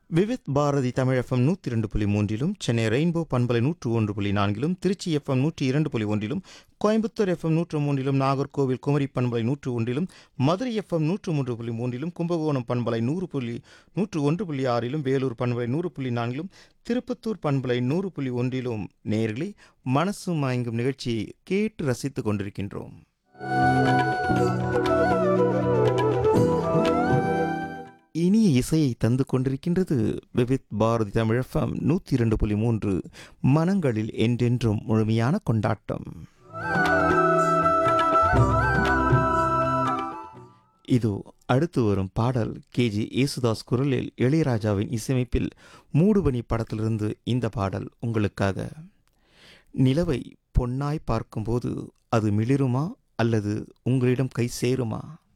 Vividh Bharathi Tamil FM நூற்றி இரண்டு புள்ளி மூன்றிலும் சென்னை ரெயின்போ பண்பலை நூற்று ஒன்று புள்ளி நான்கிலும் திருச்சி எஃப்எம் நூற்றி இரண்டு புள்ளி ஒன்றிலும் கோயம்புத்தூர் எஃப்எம் நூற்று மூன்றிலும் நாகர்கோவில் குமரி பண்பலை நூற்று ஒன்றிலும் மதுரை எஃப்எம் நூற்று மூன்று புள்ளி மூன்றிலும் கும்பகோணம் பண்பலை நூறு புள்ளி நூற்று ஒன்று புள்ளி ஆறிலும் வேலூர் பண்பலை நூறு புள்ளி நான்கிலும் திருப்பத்தூர் பண்பலை நூறு புள்ளி ஒன்றிலும் நேர்களே மனசு மயங்கும் நிகழ்ச்சியை கேட்டு ரசித்துக் கொண்டிருக்கின்றோம் இனிய இசையை தந்து கொண்டிருக்கின்றது விவித் பாரதி தமிழஃபம் நூற்றி இரண்டு புள்ளி மூன்று மனங்களில் என்றென்றும் முழுமையான கொண்டாட்டம் இதோ அடுத்து வரும் பாடல் கேஜி யேசுதாஸ் குரலில் இளையராஜாவின் இசையமைப்பில் மூடுபனி படத்திலிருந்து இந்த பாடல் உங்களுக்காக நிலவை பொன்னாய் பார்க்கும்போது அது மிளிருமா அல்லது உங்களிடம் கை சேருமா